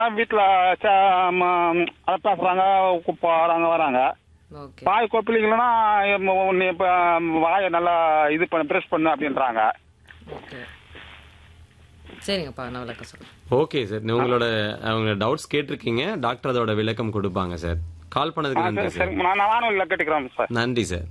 வீட்டில் அதை பேசுகிறாங்க போகிறாங்க வராங்க ஓகே வாய் கொப்பளிக்கலன்னா நீ இப்போ வாயை நல்லா இது பண்ண ப்ரெஸ் பண்ணு அப்படின்றாங்க ஓகே சரிங்கப்பா நான் விளக்கம் சொல்றேன் ஓகே சார் உங்களோட அவங்க டவுட்ஸ் கேட்டிருக்கீங்க டாக்டர் அதோட விளக்கம் கொடுப்பாங்க சார் கால் பண்ணதுக்கு நன்றி சரி சார் சரி நான் வானொலியில் கேட்டுக்கிறேன் சார் நன்றி சார்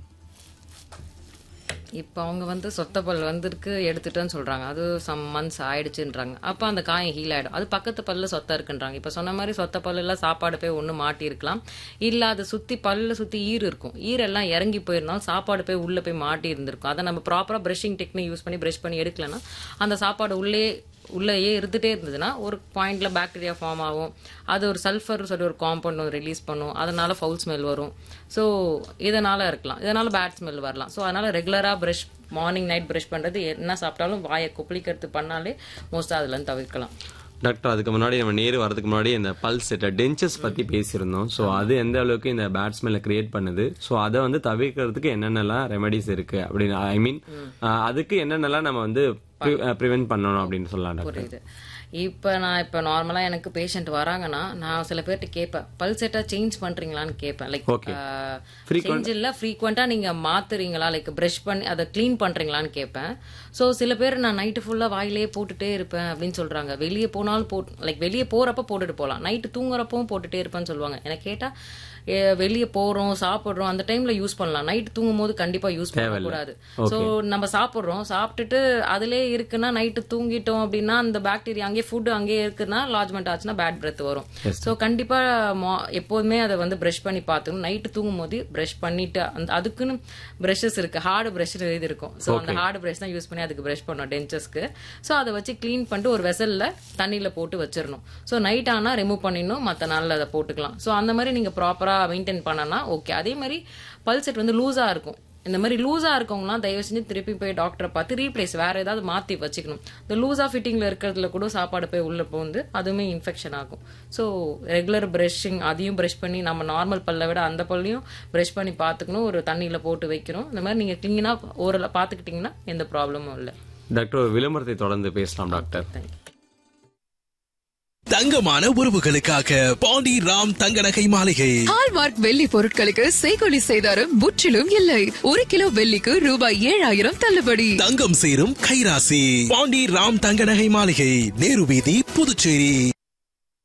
இப்போ அவங்க வந்து சொத்த பல் வந்திருக்கு எடுத்துட்டேன்னு சொல்றாங்க அது சம் மந்த்ஸ் ஆயிடுச்சுன்றாங்க அப்போ அந்த காயம் ஹீல் ஆயிடும் அது பக்கத்து பல்ல சொத்த இருக்குன்றாங்க இப்போ சொன்ன மாதிரி சொத்த பல்லுல சாப்பாடு போய் ஒன்று மாட்டியிருக்கலாம் இல்லை அது சுற்றி பல்ல சுற்றி ஈர் இருக்கும் ஈரெல்லாம் இறங்கி போயிருந்தாலும் சாப்பாடு போய் உள்ளே போய் மாட்டி இருந்திருக்கும் அதை நம்ம ப்ராப்பராக ப்ரஷிங் டெக்னிக் யூஸ் பண்ணி ப்ரஷ் பண்ணி எடுக்கலன்னா அந்த சாப்பாடு உள்ளே உள்ளேயே இருந்துட்டே இருந்ததுன்னா ஒரு பாயிண்ட்ல பாக்டீரியா ஃபார்ம் ஆகும் அது ஒரு சல்ஃபர் சொல்லி ஒரு காம்பவுண்ட் ரிலீஸ் பண்ணும் அதனால ஃபவுல் ஸ்மெல் வரும் ஸோ இதனால இருக்கலாம் இதனால பேட் ஸ்மெல் வரலாம் ஸோ அதனால ரெகுலரா ப்ரஷ் மார்னிங் நைட் ப்ரஷ் பண்றது என்ன சாப்பிட்டாலும் வாயை குப்பளிக்கிறது பண்ணாலே மோஸ்டா அதுல இருந்து தவிர்க்கலாம் டாக்டர் அதுக்கு முன்னாடி நம்ம நேரு வரதுக்கு முன்னாடி இந்த பல்ஸ் செட் டென்ச்சர்ஸ் பத்தி பேசியிருந்தோம் ஸோ அது எந்த அளவுக்கு இந்த பேட் ஸ்மெல்ல கிரியேட் பண்ணுது ஸோ அதை வந்து தவிர்க்கிறதுக்கு என்னென்னலாம் ரெமெடிஸ் இருக்கு அப்படின்னு ஐ மீன் அதுக்கு என்னென்னலாம் நம்ம வந்து ப்ரிவென்ட் பண்ணணும் அப்படின்னு சொல்லலாம் டாக்டர் புரியுது இப்போ நான் இப்போ நார்மலாக எனக்கு பேஷண்ட் வராங்கன்னா நான் சில பேர்கிட்ட கேட்பேன் பல் செட்டாக சேஞ்ச் பண்ணுறீங்களான்னு கேட்பேன் லைக் Okay. சேஞ்ச் இல்லை ஃப்ரீக்வெண்ட்டாக நீங்கள் மாத்துறீங்களா லைக் ப்ரஷ் பண்ணி அதை க்ளீன் பண்ணுறீங்களான்னு கேட்பேன் ஸோ சில பேர் நான் நைட்டு ஃபுல்லாக வாயிலே போட்டுட்டே இருப்பேன் அப்படின்னு சொல்கிறாங்க வெளியே போனாலும் போட் லைக் வெளியே போகிறப்ப போட்டுட்டு போகலாம் நைட்டு தூங்குறப்பவும் போட்டுட்டே இருப்பேன்னு சொல்லுவாங்க எனக்கு கேட்டால் வெளியே போகிறோம் சாப்பிட்றோம் அந்த டைமில் யூஸ் பண்ணலாம் நைட்டு தூங்கும் போது கண்டிப்பாக யூஸ் பண்ணக்கூடாது ஸோ நம்ம சாப்பிட்றோம் சாப்பிட்டுட்டு அதிலே இருக்குன்னா நைட்டு தூங்கிட்டோம் அப்படின்னா அந்த பாக்டீரியா அங்கேயே ஃபுட் அங்கேயே இருக்குன்னா லாட்ஜ்மெண்ட் ஆச்சுன்னா பேட் பிரெத் வரும் ஸோ கண்டிப்பா மா- எப்போதுமே அதை வந்து ப்ரஷ் பண்ணி பார்த்துக்கணும் நைட்டு தூங்கும் போது ப்ரஷ் பண்ணிட்டு அந்த அதுக்குன்னு ப்ரஷஸ் இருக்கு ஹார்டு ப்ரஷ் இது இருக்கும் ஸோ அந்த ஹார்டு ப்ரஷ் தான் யூஸ் பண்ணி அதுக்கு ப்ரஷ் பண்ணோம் டென்ச்சஸ்க்கு ஸோ அதை வச்சு க்ளீன் பண்ணிட்டு ஒரு வெசல்ல தண்ணியில போட்டு வச்சிடணும் ஸோ நைட் ஆனா ரிமூவ் பண்ணிடணும் மற்ற நாளில் அதை போட்டுக்கலாம் ஸோ அந்த மாதிரி நீங்க ப்ராப்பரா மெயின்டைன் பண்ணனா ஓகே அதே மாதிரி பல்செட் வந்து லூஸா இருக்கும் இந்த மாதிரி லூஸா இருக்கவங்கலாம் தயவு செஞ்சு திருப்பி போய் டாக்டரை பார்த்து ரீப்ளேஸ் வேற ஏதாவது மாத்தி வச்சுக்கணும் இந்த லூஸா ஃபிட்டிங்ல இருக்கிறதுல கூட சாப்பாடு போய் உள்ள போந்து அதுவுமே இன்ஃபெக்ஷன் ஆகும் ஸோ ரெகுலர் பிரஷிங் அதையும் ப்ரஷ் பண்ணி நம்ம நார்மல் பல்லை விட அந்த பல்லையும் ப்ரஷ் பண்ணி பார்த்துக்கணும் ஒரு தண்ணியில போட்டு வைக்கணும் இந்த மாதிரி நீங்க கிளீனா ஓரளவு பார்த்துக்கிட்டீங்கன்னா எந்த ப்ராப்ளமும் இல்லை டாக்டர் ஒரு விளம்பரத்தை தொடர்ந்து பேசலாம் டாக்டர் தேங்க்யூ தங்கமான உறவுகளுக்காக பாண்டி ராம் தங்க நகை மாளிகை ஹால்மார்க் வெள்ளி பொருட்களுக்கு செய்கொலி செய்தாரும் முற்றிலும் இல்லை ஒரு கிலோ வெள்ளிக்கு ரூபாய் ஏழாயிரம் தள்ளுபடி தங்கம் சேரும் கைராசி பாண்டி ராம் தங்க நகை மாளிகை நேரு வீதி புதுச்சேரி